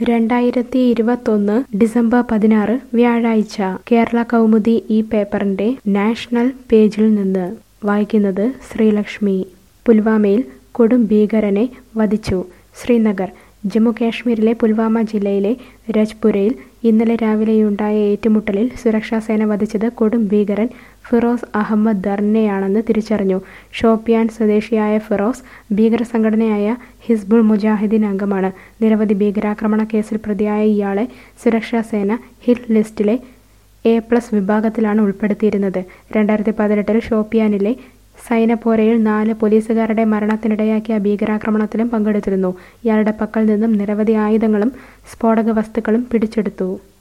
രണ്ടായിരത്തി ഇരുപത്തൊന്ന് ഡിസംബർ പതിനാറ് വ്യാഴാഴ്ച കേരള കൗമുദി ഈ പേപ്പറിന്റെ നാഷണൽ പേജിൽ നിന്ന് വായിക്കുന്നത് ശ്രീലക്ഷ്മി പുൽവാമയിൽ കൊടും ഭീകരനെ വധിച്ചു ശ്രീനഗർ ജമ്മു കാശ്മീരിലെ പുൽവാമ ജില്ലയിലെ രജ്പുരയിൽ ഇന്നലെ രാവിലെയുണ്ടായ ഏറ്റുമുട്ടലിൽ സുരക്ഷാസേന വധിച്ചത് കൊടും ഭീകരൻ ഫിറോസ് അഹമ്മദ് ദർനെയാണെന്ന് തിരിച്ചറിഞ്ഞു ഷോപ്പിയാൻ സ്വദേശിയായ ഫിറോസ് ഭീകര സംഘടനയായ ഹിസ്ബുൾ മുജാഹിദീൻ അംഗമാണ് നിരവധി ഭീകരാക്രമണ കേസിൽ പ്രതിയായ ഇയാളെ സുരക്ഷാസേന ഹിറ്റ് ലിസ്റ്റിലെ എ പ്ലസ് വിഭാഗത്തിലാണ് ഉൾപ്പെടുത്തിയിരുന്നത് രണ്ടായിരത്തി പതിനെട്ടിൽ ഷോപ്പിയാനിലെ സൈനപോരയിൽ നാല് പോലീസുകാരുടെ മരണത്തിനിടയാക്കിയ ഭീകരാക്രമണത്തിലും പങ്കെടുത്തിരുന്നു ഇയാളുടെ പക്കൽ നിന്നും നിരവധി ആയുധങ്ങളും സ്ഫോടക വസ്തുക്കളും പിടിച്ചെടുത്തു